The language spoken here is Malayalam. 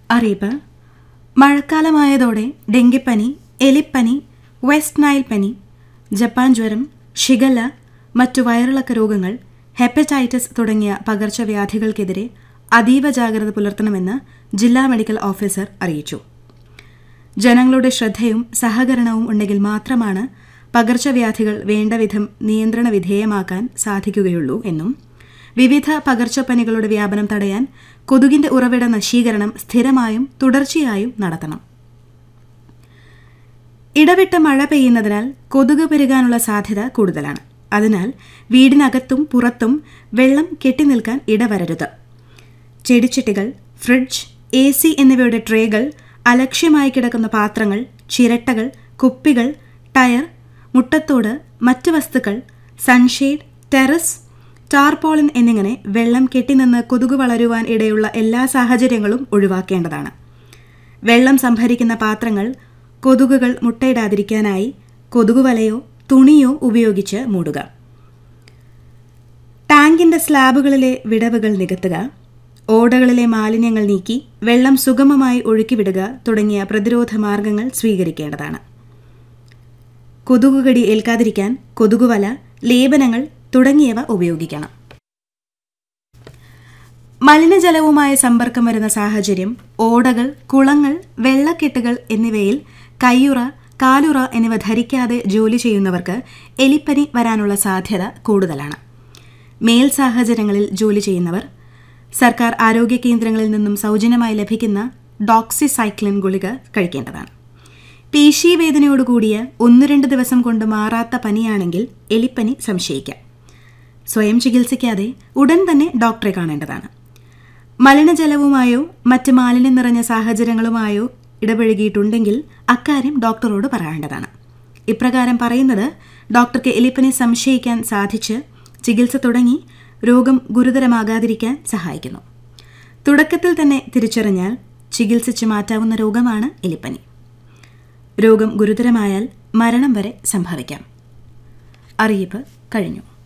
അറിയിപ്പ് മഴക്കാലമായതോടെ ഡെങ്കിപ്പനി എലിപ്പനി വെസ്റ്റ് നൈൽ പനി ജപ്പാൻ ജ്വരം ഷിഗല്ല മറ്റു വയറിളക്ക രോഗങ്ങൾ ഹെപ്പറ്റൈറ്റിസ് തുടങ്ങിയ പകർച്ചവ്യാധികൾക്കെതിരെ അതീവ ജാഗ്രത പുലർത്തണമെന്ന് ജില്ലാ മെഡിക്കൽ ഓഫീസർ അറിയിച്ചു ജനങ്ങളുടെ ശ്രദ്ധയും സഹകരണവും ഉണ്ടെങ്കിൽ മാത്രമാണ് പകർച്ചവ്യാധികൾ വേണ്ടവിധം നിയന്ത്രണ വിധേയമാക്കാൻ സാധിക്കുകയുള്ളൂ എന്നും വിവിധ പകർച്ചപ്പനികളുടെ വ്യാപനം തടയാൻ കൊതുകിന്റെ ഉറവിട നശീകരണം സ്ഥിരമായും തുടർച്ചയായും നടത്തണം ഇടവിട്ട് മഴ പെയ്യുന്നതിനാൽ കൊതുക് പെരുകാനുള്ള സാധ്യത കൂടുതലാണ് അതിനാൽ വീടിനകത്തും പുറത്തും വെള്ളം കെട്ടിനിൽക്കാൻ ഇടവരരുത് ചെടിച്ചട്ടികൾ ഫ്രിഡ്ജ് എ സി എന്നിവയുടെ ട്രേകൾ അലക്ഷ്യമായി കിടക്കുന്ന പാത്രങ്ങൾ ചിരട്ടകൾ കുപ്പികൾ ടയർ മുട്ടത്തോട് മറ്റ് വസ്തുക്കൾ സൺഷെയ്ഡ് ടെറസ് ടാർപോളിൻ എന്നിങ്ങനെ വെള്ളം കെട്ടിനിന്ന് കൊതുക് വളരുവാൻ ഇടയുള്ള എല്ലാ സാഹചര്യങ്ങളും ഒഴിവാക്കേണ്ടതാണ് വെള്ളം സംഭരിക്കുന്ന പാത്രങ്ങൾ കൊതുകുകൾ മുട്ടയിടാതിരിക്കാനായി കൊതുകുവലയോ തുണിയോ ഉപയോഗിച്ച് മൂടുക ടാങ്കിന്റെ സ്ലാബുകളിലെ വിടവുകൾ നികത്തുക ഓടകളിലെ മാലിന്യങ്ങൾ നീക്കി വെള്ളം സുഗമമായി ഒഴുക്കിവിടുക തുടങ്ങിയ പ്രതിരോധ മാർഗങ്ങൾ സ്വീകരിക്കേണ്ടതാണ് കൊതുകുകടി ഏൽക്കാതിരിക്കാൻ കൊതുകുവല ലേപനങ്ങൾ തുടങ്ങിയവ ഉപയോഗിക്കണം മലിനജലവുമായി സമ്പർക്കം വരുന്ന സാഹചര്യം ഓടകൾ കുളങ്ങൾ വെള്ളക്കെട്ടുകൾ എന്നിവയിൽ കയ്യുറ കാലുറ എന്നിവ ധരിക്കാതെ ജോലി ചെയ്യുന്നവർക്ക് എലിപ്പനി വരാനുള്ള സാധ്യത കൂടുതലാണ് മേൽ സാഹചര്യങ്ങളിൽ ജോലി ചെയ്യുന്നവർ സർക്കാർ ആരോഗ്യ കേന്ദ്രങ്ങളിൽ നിന്നും സൗജന്യമായി ലഭിക്കുന്ന ഡോക്സിസൈക്ലിൻ ഗുളിക കഴിക്കേണ്ടതാണ് പേശീവേദനയോടുകൂടിയ ഒന്ന് രണ്ട് ദിവസം കൊണ്ട് മാറാത്ത പനിയാണെങ്കിൽ എലിപ്പനി സംശയിക്കാം സ്വയം ചികിത്സിക്കാതെ ഉടൻ തന്നെ ഡോക്ടറെ കാണേണ്ടതാണ് മലിനജലവുമായോ മറ്റ് മാലിന്യം നിറഞ്ഞ സാഹചര്യങ്ങളുമായോ ഇടപഴകിയിട്ടുണ്ടെങ്കിൽ അക്കാര്യം ഡോക്ടറോട് പറയേണ്ടതാണ് ഇപ്രകാരം പറയുന്നത് ഡോക്ടർക്ക് എലിപ്പനി സംശയിക്കാൻ സാധിച്ച് ചികിത്സ തുടങ്ങി രോഗം ഗുരുതരമാകാതിരിക്കാൻ സഹായിക്കുന്നു തുടക്കത്തിൽ തന്നെ തിരിച്ചറിഞ്ഞാൽ ചികിത്സിച്ച് മാറ്റാവുന്ന രോഗമാണ് എലിപ്പനി രോഗം ഗുരുതരമായാൽ മരണം വരെ സംഭവിക്കാം അറിയിപ്പ് കഴിഞ്ഞു